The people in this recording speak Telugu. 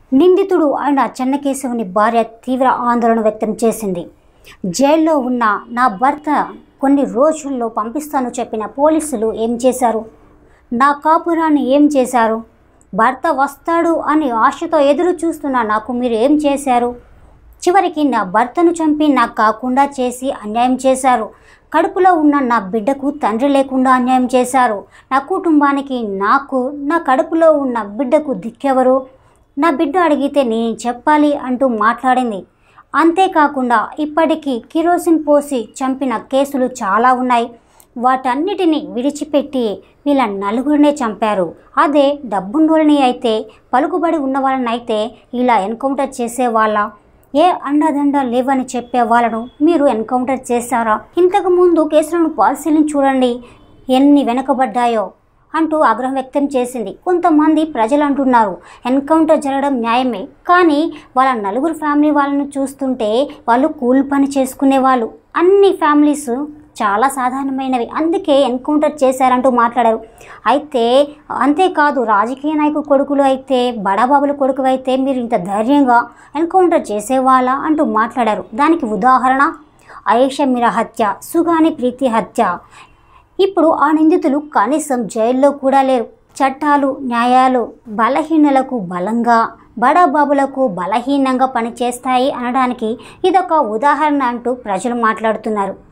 నిందితుడు అయిన చెన్నకేశవుని భార్య తీవ్ర ఆందోళన వ్యక్తం చేసింది జైల్లో ఉన్న నా భర్త కొన్ని రోజుల్లో పంపిస్తాను చెప్పిన పోలీసులు ఏం చేశారు నా కాపురాన్ని ఏం చేశారు భర్త వస్తాడు అని ఆశతో ఎదురు చూస్తున్న నాకు మీరు ఏం చేశారు చివరికి నా భర్తను చంపి నాకు కాకుండా చేసి అన్యాయం చేశారు కడుపులో ఉన్న నా బిడ్డకు తండ్రి లేకుండా అన్యాయం చేశారు నా కుటుంబానికి నాకు నా కడుపులో ఉన్న బిడ్డకు దిక్కెవరు నా బిడ్డ అడిగితే నేను చెప్పాలి అంటూ మాట్లాడింది అంతేకాకుండా ఇప్పటికీ కిరోసిన్ పోసి చంపిన కేసులు చాలా ఉన్నాయి వాటన్నిటిని విడిచిపెట్టి వీళ్ళ నలుగురినే చంపారు అదే డబ్బున్నోళ్ళని అయితే పలుకుబడి ఉన్న వాళ్ళని అయితే ఇలా ఎన్కౌంటర్ చేసేవాళ్ళ ఏ అండదండ లేవని చెప్పే వాళ్ళను మీరు ఎన్కౌంటర్ చేశారా ఇంతకు ముందు కేసులను పరిశీలించి చూడండి ఎన్ని వెనుకబడ్డాయో అంటూ ఆగ్రహం వ్యక్తం చేసింది కొంతమంది ప్రజలు అంటున్నారు ఎన్కౌంటర్ జరగడం న్యాయమే కానీ వాళ్ళ నలుగురు ఫ్యామిలీ వాళ్ళను చూస్తుంటే వాళ్ళు కూలి పని చేసుకునే వాళ్ళు అన్ని ఫ్యామిలీస్ చాలా సాధారణమైనవి అందుకే ఎన్కౌంటర్ చేశారంటూ మాట్లాడారు అయితే అంతేకాదు రాజకీయ నాయకుడు కొడుకులు అయితే బడాబాబుల కొడుకు అయితే మీరు ఇంత ధైర్యంగా ఎన్కౌంటర్ చేసేవాళ్ళ అంటూ మాట్లాడారు దానికి ఉదాహరణ ఆయేషా మీరా హత్య సుగాని ప్రీతి హత్య ఇప్పుడు ఆ నిందితులు కనీసం జైల్లో కూడా లేరు చట్టాలు న్యాయాలు బలహీనలకు బలంగా బడాబాబులకు బలహీనంగా పనిచేస్తాయి అనడానికి ఇదొక ఉదాహరణ అంటూ ప్రజలు మాట్లాడుతున్నారు